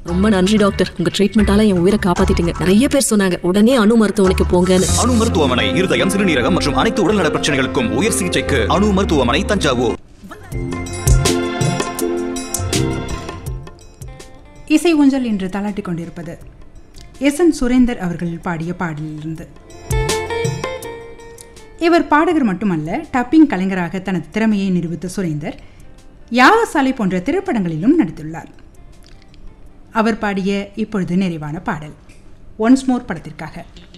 ரொம்ப நன்றி டாக்டர் உங்க ட்ரீட்மெண்டால என் உயிரை காப்பாத்திட்டீங்க நிறைய பேர் சொன்னாங்க உடனே அணு மருத்துவமனைக்கு போங்கன்னு அணு மருத்துவமனை இருதயம் சிறுநீரகம் மற்றும் அனைத்து உடல்நல பிரச்சனைகளுக்கும் உயர் சிகிச்சைக்கு அணு மருத்துவமனை தஞ்சாவூர் இசை ஊஞ்சல் என்று தாளாட்டிக் கொண்டிருப்பது எஸ் என் சுரேந்தர் அவர்கள் பாடிய பாடலிலிருந்து இவர் பாடகர் மட்டுமல்ல டப்பிங் கலைஞராக தனது திறமையை நிரூபித்த சுரேந்தர் யாகசாலை போன்ற திரைப்படங்களிலும் நடித்துள்ளார் அவர் பாடிய இப்பொழுது நிறைவான பாடல் ஒன்ஸ் மோர் படத்திற்காக